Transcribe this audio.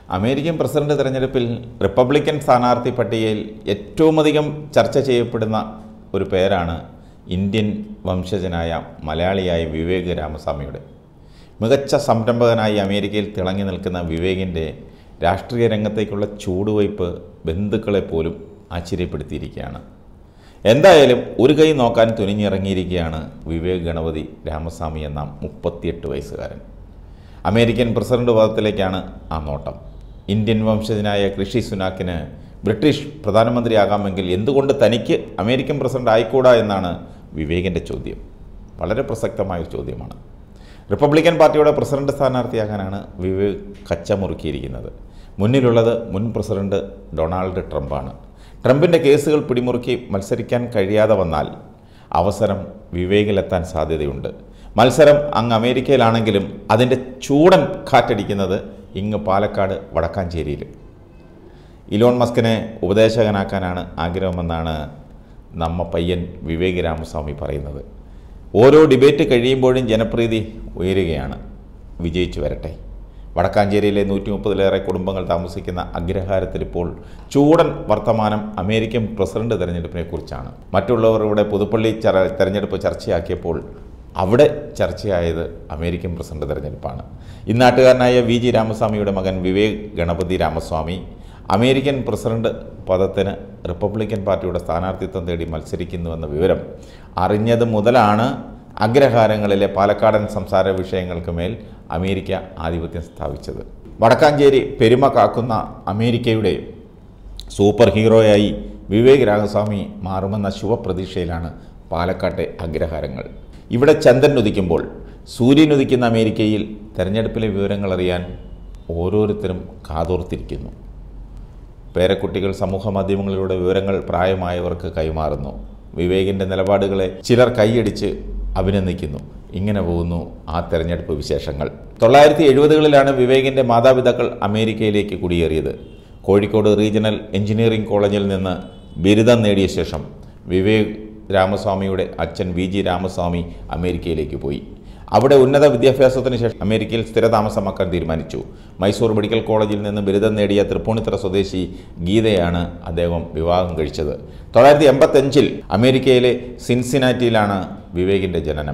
American president തെരഞ്ഞെടുപ്പിൽ Republican സ്ഥാനാർത്ഥി പട്ടികയിൽ ഏറ്റവും അധികം ചർച്ച ചെയ്യപ്പെടുന്ന ഒരു പേരാണ് ഇന്ത്യൻ വംശജനായ മലയാളിയായ വിവേക് രാമസ്വാമിയുടെ മികച്ച സംരംഭകനായി അമേരിക്കയിൽ തിളങ്ങി നിൽക്കുന്ന വിവേകിൻ്റെ രാഷ്ട്രീയ രംഗത്തേക്കുള്ള ചൂടുവയ്പ് ബന്ധുക്കളെ പോലും ആശ്ചര്യപ്പെടുത്തിയിരിക്കുകയാണ് എന്തായാലും ഒരു കൈ നോക്കാൻ തുനിഞ്ഞിറങ്ങിയിരിക്കുകയാണ് വിവേക് ഗണപതി രാമസ്വാമി എന്ന മുപ്പത്തിയെട്ട് വയസ്സുകാരൻ അമേരിക്കൻ പ്രസിഡന്റ് പദത്തിലേക്കാണ് ആ നോട്ടം ഇന്ത്യൻ വംശജനായ കൃഷി സുനാക്കിന് ബ്രിട്ടീഷ് പ്രധാനമന്ത്രിയാകാമെങ്കിൽ എന്തുകൊണ്ട് തനിക്ക് അമേരിക്കൻ പ്രസിഡന്റ് ആയിക്കൂടാ എന്നാണ് വിവേകിൻ്റെ ചോദ്യം വളരെ പ്രസക്തമായ ഒരു ചോദ്യമാണ് റിപ്പബ്ലിക്കൻ പാർട്ടിയുടെ പ്രസിഡന്റ് സ്ഥാനാർത്ഥിയാകാനാണ് വിവേക് കച്ചമുറുക്കിയിരിക്കുന്നത് മുന്നിലുള്ളത് മുൻ പ്രസിഡന്റ് ഡൊണാൾഡ് ട്രംപാണ് ട്രംപിൻ്റെ കേസുകൾ പിടിമുറുക്കി മത്സരിക്കാൻ കഴിയാതെ വന്നാൽ അവസരം വിവേകിലെത്താൻ സാധ്യതയുണ്ട് മത്സരം അങ്ങ് അമേരിക്കയിലാണെങ്കിലും അതിൻ്റെ ചൂടൻ കാറ്റടിക്കുന്നത് ഇങ്ങ് പാലക്കാട് വടക്കാഞ്ചേരിയിലും ഇലോൺ മസ്കിനെ ഉപദേശകനാക്കാനാണ് ആഗ്രഹമെന്നാണ് നമ്മ പയ്യൻ വിവേക് രാമസ്വാമി പറയുന്നത് ഓരോ ഡിബേറ്റ് കഴിയുമ്പോഴും ജനപ്രീതി ഉയരുകയാണ് വിജയിച്ചു വരട്ടെ വടക്കാഞ്ചേരിയിലെ നൂറ്റി മുപ്പതിലേറെ കുടുംബങ്ങൾ താമസിക്കുന്ന അഗ്രഹാരത്തിൽ ഇപ്പോൾ ചൂടൻ വർത്തമാനം അമേരിക്കൻ പ്രസിഡന്റ് തെരഞ്ഞെടുപ്പിനെ കുറിച്ചാണ് മറ്റുള്ളവർ ഇവിടെ പുതുപ്പള്ളി ചര തെരഞ്ഞെടുപ്പ് ചർച്ചയാക്കിയപ്പോൾ അവിടെ ചർച്ചയായത് അമേരിക്കൻ പ്രസിഡന്റ് തെരഞ്ഞെടുപ്പാണ് ഇന്നാട്ടുകാരനായ വി ജി രാമസ്വാമിയുടെ മകൻ വിവേക് ഗണപതി രാമസ്വാമി അമേരിക്കൻ പ്രസിഡന്റ് പദത്തിന് റിപ്പബ്ലിക്കൻ പാർട്ടിയുടെ സ്ഥാനാർത്ഥിത്വം തേടി മത്സരിക്കുന്നുവെന്ന വിവരം അറിഞ്ഞത് മുതലാണ് അഗ്രഹാരങ്ങളിലെ പാലക്കാടൻ സംസാര വിഷയങ്ങൾക്ക് മേൽ അമേരിക്ക ആധിപത്യം സ്ഥാപിച്ചത് വടക്കാഞ്ചേരി പെരുമ കാക്കുന്ന അമേരിക്കയുടെ സൂപ്പർ ഹീറോയായി വിവേക് രാമസ്വാമി മാറുമെന്ന ശുഭപ്രതീക്ഷയിലാണ് പാലക്കാട്ടെ അഗ്രഹാരങ്ങൾ ഇവിടെ ചന്ദ്രൻ ഉദിക്കുമ്പോൾ സൂര്യൻ ഉദിക്കുന്ന അമേരിക്കയിൽ തെരഞ്ഞെടുപ്പിലെ വിവരങ്ങൾ അറിയാൻ ഓരോരുത്തരും കാതോർത്തിരിക്കുന്നു പേരക്കുട്ടികൾ സമൂഹ മാധ്യമങ്ങളിലൂടെ വിവരങ്ങൾ പ്രായമായവർക്ക് കൈമാറുന്നു വിവേകിൻ്റെ നിലപാടുകളെ ചിലർ കൈയടിച്ച് അഭിനന്ദിക്കുന്നു ഇങ്ങനെ പോകുന്നു ആ തെരഞ്ഞെടുപ്പ് വിശേഷങ്ങൾ തൊള്ളായിരത്തി എഴുപതുകളിലാണ് വിവേകിൻ്റെ മാതാപിതാക്കൾ അമേരിക്കയിലേക്ക് കുടിയേറിയത് കോഴിക്കോട് റീജിയണൽ എഞ്ചിനീയറിംഗ് കോളേജിൽ നിന്ന് ബിരുദം നേടിയ ശേഷം വിവേക് രാമസ്വാമിയുടെ അച്ഛൻ വി ജി രാമസ്വാമി അമേരിക്കയിലേക്ക് പോയി അവിടെ ഉന്നത വിദ്യാഭ്യാസത്തിന് ശേഷം അമേരിക്കയിൽ സ്ഥിരതാമസമാക്കാൻ തീരുമാനിച്ചു മൈസൂർ മെഡിക്കൽ കോളേജിൽ നിന്ന് ബിരുദം നേടിയ തൃപ്പൂണിത്തറ സ്വദേശി ഗീതയാണ് അദ്ദേഹം വിവാഹം കഴിച്ചത് തൊള്ളായിരത്തി എൺപത്തഞ്ചിൽ അമേരിക്കയിലെ സിൻസിനാറ്റിയിലാണ് വിവേകിൻ്റെ ജനനം